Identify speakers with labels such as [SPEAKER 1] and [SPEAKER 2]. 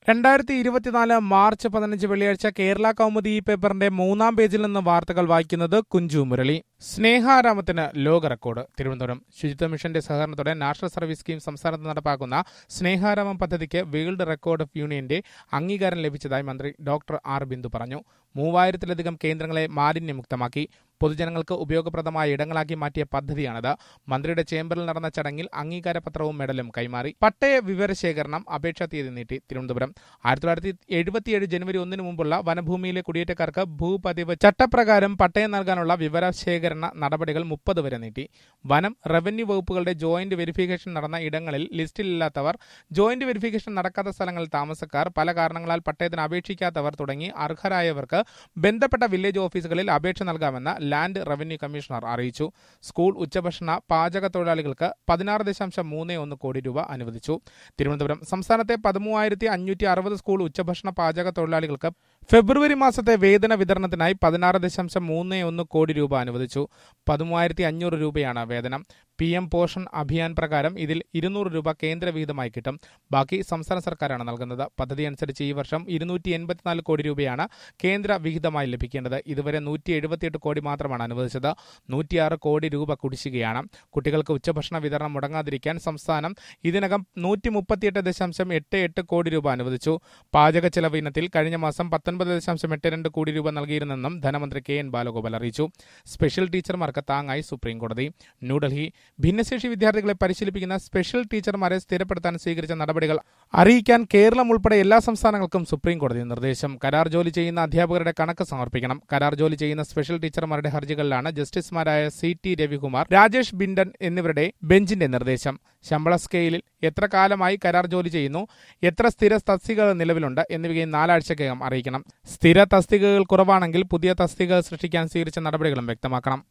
[SPEAKER 1] രണ്ടായിരത്തി ഇരുപത്തിനാല് മാർച്ച് പതിനഞ്ച് വെള്ളിയാഴ്ച കേരള കൗമുദി ഈ പേപ്പറിന്റെ മൂന്നാം പേജിൽ നിന്ന് വാർത്തകൾ വായിക്കുന്നത് കുഞ്ചു മുരളി സ്നേഹാരാമത്തിന് ലോക റെക്കോർഡ് തിരുവനന്തപുരം ശുചിത്വ മിഷന്റെ സഹകരണത്തോടെ നാഷണൽ സർവീസ് സ്കീം സംസ്ഥാനത്ത് നടപ്പാക്കുന്ന സ്നേഹാരാമം പദ്ധതിക്ക് വേൾഡ് റെക്കോർഡ് ഓഫ് യൂണിയന്റെ അംഗീകാരം ലഭിച്ചതായി മന്ത്രി ഡോക്ടർ ആർ ബിന്ദു പറഞ്ഞു മൂവായിരത്തിലധികം കേന്ദ്രങ്ങളെ മാലിന്യമുക്തമാക്കി പൊതുജനങ്ങൾക്ക് ഉപയോഗപ്രദമായ ഇടങ്ങളാക്കി മാറ്റിയ പദ്ധതിയാണിത് മന്ത്രിയുടെ ചേംബറിൽ നടന്ന ചടങ്ങിൽ അംഗീകാരപത്രവും മെഡലും കൈമാറി പട്ടയ വിവരശേഖരണം അപേക്ഷാ തീയതി നീട്ടി തിരുവനന്തപുരം ആയിരത്തി തൊള്ളായിരത്തി എഴുപത്തിയേഴ് ജനുവരി ഒന്നിന് മുമ്പുള്ള വനഭൂമിയിലെ കുടിയേറ്റക്കാർക്ക് ഭൂപതിവ് ചട്ടപ്രകാരം പട്ടയം നൽകാനുള്ള വിവരശേഖരണ നടപടികൾ മുപ്പത് വരെ നീട്ടി വനം റവന്യൂ വകുപ്പുകളുടെ ജോയിന്റ് വെരിഫിക്കേഷൻ നടന്ന ഇടങ്ങളിൽ ലിസ്റ്റിലില്ലാത്തവർ ജോയിന്റ് വെരിഫിക്കേഷൻ നടക്കാത്ത സ്ഥലങ്ങളിൽ താമസക്കാർ പല കാരണങ്ങളാൽ പട്ടയത്തിന് അപേക്ഷിക്കാത്തവർ തുടങ്ങി അർഹരായവർക്ക് ബന്ധപ്പെട്ട വില്ലേജ് ഓഫീസുകളിൽ അപേക്ഷ നൽകാമെന്ന് ലാൻഡ് റവന്യൂ കമ്മീഷണർ അറിയിച്ചു സ്കൂൾ ഉച്ചഭക്ഷണ പാചക തൊഴിലാളികൾക്ക് പതിനാറ് ദശാംശം മൂന്ന് ഒന്ന് കോടി രൂപ അനുവദിച്ചു തിരുവനന്തപുരം സംസ്ഥാനത്തെ പതിമൂവായിരത്തി അഞ്ഞൂറ്റി അറുപത് സ്കൂൾ ഉച്ചഭക്ഷണ പാചക തൊഴിലാളികൾക്ക് ഫെബ്രുവരി മാസത്തെ വേതന വിതരണത്തിനായി പതിനാറ് ദശാംശം മൂന്ന് ഒന്ന് കോടി രൂപ അനുവദിച്ചു പതിമൂവായിരത്തി അഞ്ഞൂറ് രൂപയാണ് വേതനം പി എം പോഷൺ അഭിയാൻ പ്രകാരം ഇതിൽ ഇരുന്നൂറ് രൂപ കേന്ദ്ര വിഹിതമായി കിട്ടും ബാക്കി സംസ്ഥാന സർക്കാരാണ് നൽകുന്നത് പദ്ധതി അനുസരിച്ച് ഈ വർഷം ഇരുന്നൂറ്റി എൺപത്തിനാല് കോടി രൂപയാണ് കേന്ദ്ര വിഹിതമായി ലഭിക്കേണ്ടത് ഇതുവരെ നൂറ്റി എഴുപത്തിയെട്ട് കോടി മാത്രമാണ് അനുവദിച്ചത് നൂറ്റിയാറ് കോടി രൂപ കുടിശ്ശികയാണ് കുട്ടികൾക്ക് ഉച്ചഭക്ഷണ വിതരണം മുടങ്ങാതിരിക്കാൻ സംസ്ഥാനം ഇതിനകം നൂറ്റി മുപ്പത്തിയെട്ട് ദശാംശം എട്ട് എട്ട് കോടി രൂപ അനുവദിച്ചു പാചക ചെലവ് ഇനത്തിൽ കഴിഞ്ഞ മാസം പത്തൊൻപത് ദശാംശം എട്ട് രണ്ട് കോടി രൂപ നൽകിയിരുന്നെന്നും ധനമന്ത്രി കെ എൻ ബാലഗോപാൽ അറിയിച്ചു സ്പെഷ്യൽ ടീച്ചർമാർക്ക് താങ്ങായി സുപ്രീം കോടതി ന്യൂഡൽഹി ഭിന്നശേഷി വിദ്യാർത്ഥികളെ പരിശീലിപ്പിക്കുന്ന സ്പെഷ്യൽ ടീച്ചർമാരെ സ്ഥിരപ്പെടുത്താൻ സ്വീകരിച്ച നടപടികൾ അറിയിക്കാൻ കേരളം ഉൾപ്പെടെ എല്ലാ സംസ്ഥാനങ്ങൾക്കും സുപ്രീം കോടതി നിർദ്ദേശം കരാർ ജോലി ചെയ്യുന്ന അധ്യാപകരുടെ കണക്ക് സമർപ്പിക്കണം കരാർ ജോലി ചെയ്യുന്ന സ്പെഷ്യൽ ടീച്ചർമാരുടെ ഹർജികളിലാണ് ജസ്റ്റിസുമാരായ സി ടി രവികുമാർ രാജേഷ് ബിൻഡൻ എന്നിവരുടെ ബെഞ്ചിന്റെ നിർദ്ദേശം ശമ്പള സ്കെയിലിൽ എത്ര കാലമായി കരാർ ജോലി ചെയ്യുന്നു എത്ര സ്ഥിര തസ്തികകൾ നിലവിലുണ്ട് എന്നിവയും നാലാഴ്ചക്കകം അറിയിക്കണം സ്ഥിര തസ്തികകൾ കുറവാണെങ്കിൽ പുതിയ തസ്തികകൾ സൃഷ്ടിക്കാൻ സ്വീകരിച്ച നടപടികളും വ്യക്തമാക്കണം